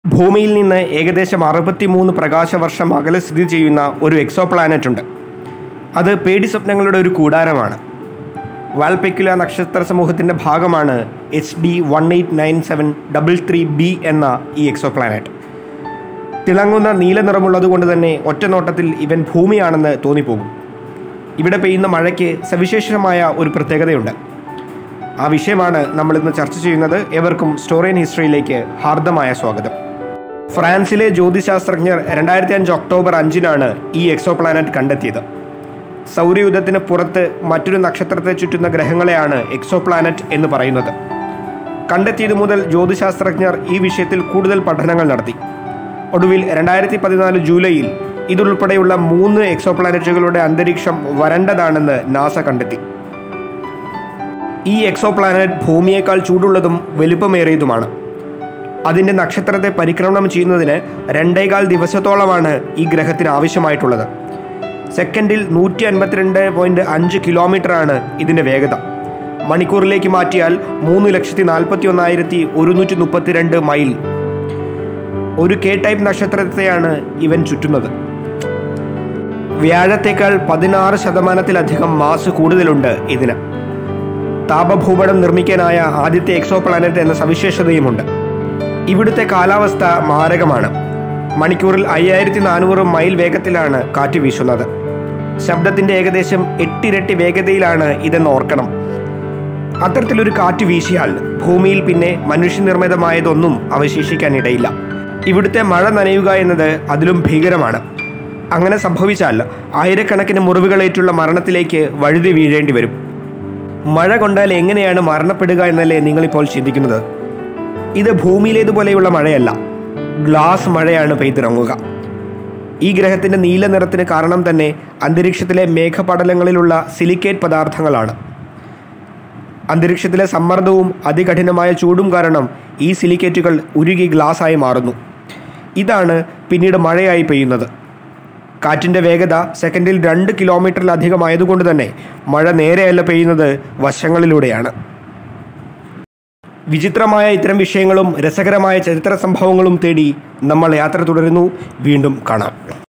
ഭൂമിയിൽ നിന്ന് ഏകദേശം അറുപത്തിമൂന്ന് പ്രകാശവർഷം അകലെ സ്ഥിതി ചെയ്യുന്ന ഒരു എക്സോ പ്ലാനറ്റ് ഉണ്ട് അത് പേടി സ്വപ്നങ്ങളുടെ ഒരു കൂടാരമാണ് വാൽപെക്കുല നക്ഷത്ര സമൂഹത്തിൻ്റെ ഭാഗമാണ് H D one eight nine seven double three B എന്ന ഈ എക്സോ പ്ലാനറ്റ് തിളങ്ങുന്ന നീല നിറമുള്ളതുകൊണ്ട് തന്നെ ഒറ്റനോട്ടത്തിൽ ഇവൻ ഭൂമിയാണെന്ന് തോന്നിപ്പോകും ഇവിടെ പെയ്യുന്ന മഴയ്ക്ക് സവിശേഷമായ ഒരു പ്രത്യേകതയുണ്ട് ആ വിഷയമാണ് നമ്മൾ ഇന്ന് ചർച്ച ചെയ്യുന്നത് ഏവർക്കും സ്റ്റോറിയൻ ഹിസ്റ്ററിയിലേക്ക് ഹാർദമായ സ്വാഗതം ഫ്രാൻസിലെ ജ്യോതിശാസ്ത്രജ്ഞർ രണ്ടായിരത്തി അഞ്ച് ഒക്ടോബർ അഞ്ചിനാണ് ഈ എക്സോ പ്ലാനറ്റ് കണ്ടെത്തിയത് സൗരയൂഥത്തിന് പുറത്ത് മറ്റൊരു നക്ഷത്രത്തെ ചുറ്റുന്ന ഗ്രഹങ്ങളെയാണ് എക്സോ പ്ലാനറ്റ് എന്ന് പറയുന്നത് കണ്ടെത്തിയതു മുതൽ ജ്യോതിശാസ്ത്രജ്ഞർ ഈ വിഷയത്തിൽ കൂടുതൽ പഠനങ്ങൾ നടത്തി ഒടുവിൽ രണ്ടായിരത്തി പതിനാല് ജൂലൈയിൽ ഇതുൾപ്പെടെയുള്ള മൂന്ന് എക്സോ പ്ലാനറ്റുകളുടെ അന്തരീക്ഷം വരണ്ടതാണെന്ന് നാസ കണ്ടെത്തി ഈ എക്സോ പ്ലാനറ്റ് ഭൂമിയേക്കാൾ ചൂടുള്ളതും വലുപ്പമേറിയതുമാണ് അതിൻ്റെ നക്ഷത്രത്തെ പരിക്രമണം ചെയ്യുന്നതിന് രണ്ടേകാൽ ദിവസത്തോളമാണ് ഈ ഗ്രഹത്തിന് ആവശ്യമായിട്ടുള്ളത് സെക്കൻഡിൽ നൂറ്റി അൻപത്തിരണ്ട് പോയിൻറ്റ് അഞ്ച് കിലോമീറ്ററാണ് ഇതിൻ്റെ വേഗത മണിക്കൂറിലേക്ക് മാറ്റിയാൽ മൂന്ന് ലക്ഷത്തി നാൽപ്പത്തി ഒന്നായിരത്തി ഒരുന്നൂറ്റി മുപ്പത്തിരണ്ട് മൈൽ ഒരു കെ ടൈപ്പ് നക്ഷത്രത്തെയാണ് ഇവൻ ചുറ്റുന്നത് വ്യാഴത്തേക്കാൾ പതിനാറ് ശതമാനത്തിലധികം മാസ് കൂടുതലുണ്ട് ഇതിന് താപഭൂപടം നിർമ്മിക്കാനായ ആദ്യത്തെ എക്സോ പ്ലാനറ്റ് എന്ന സവിശേഷതയുമുണ്ട് ഇവിടുത്തെ കാലാവസ്ഥ മാരകമാണ് മണിക്കൂറിൽ അയ്യായിരത്തി നാനൂറ് മൈൽ വേഗത്തിലാണ് കാറ്റ് വീശുന്നത് ശബ്ദത്തിന്റെ ഏകദേശം എട്ടിരട്ടി വേഗതയിലാണ് ഇതെന്ന് ഓർക്കണം അത്തരത്തിലൊരു കാറ്റ് വീശിയാൽ ഭൂമിയിൽ പിന്നെ മനുഷ്യനിർമ്മിതമായതൊന്നും അവശേഷിക്കാനിടയില്ല ഇവിടുത്തെ മഴ നനയുക എന്നത് അതിലും ഭീകരമാണ് അങ്ങനെ സംഭവിച്ചാൽ ആയിരക്കണക്കിന് മുറിവുകളേറ്റുള്ള മരണത്തിലേക്ക് വഴുതി വീഴേണ്ടി വരും മഴ കൊണ്ടാൽ എങ്ങനെയാണ് മരണപ്പെടുക എന്നല്ലേ നിങ്ങളിപ്പോൾ ചിന്തിക്കുന്നത് ഇത് ഭൂമിയിലേതുപോലെയുള്ള മഴയല്ല ഗ്ലാസ് മഴയാണ് പെയ്തിറങ്ങുക ഈ ഗ്രഹത്തിൻ്റെ നീല നിറത്തിന് കാരണം തന്നെ അന്തരീക്ഷത്തിലെ മേഘപടലങ്ങളിലുള്ള സിലിക്കേറ്റ് പദാർത്ഥങ്ങളാണ് അന്തരീക്ഷത്തിലെ സമ്മർദ്ദവും അതികഠിനമായ ചൂടും കാരണം ഈ സിലിക്കേറ്റുകൾ ഉരുകി ഗ്ലാസ്സായി മാറുന്നു ഇതാണ് പിന്നീട് മഴയായി പെയ്യുന്നത് കാറ്റിൻ്റെ വേഗത സെക്കൻഡിൽ രണ്ട് കിലോമീറ്ററിലധികമായതുകൊണ്ട് തന്നെ മഴ നേരെയല്ല പെയ്യുന്നത് വശങ്ങളിലൂടെയാണ് വിചിത്രമായ ഇത്തരം വിഷയങ്ങളും രസകരമായ ചരിത്ര സംഭവങ്ങളും തേടി നമ്മൾ യാത്ര തുടരുന്നു വീണ്ടും കാണാം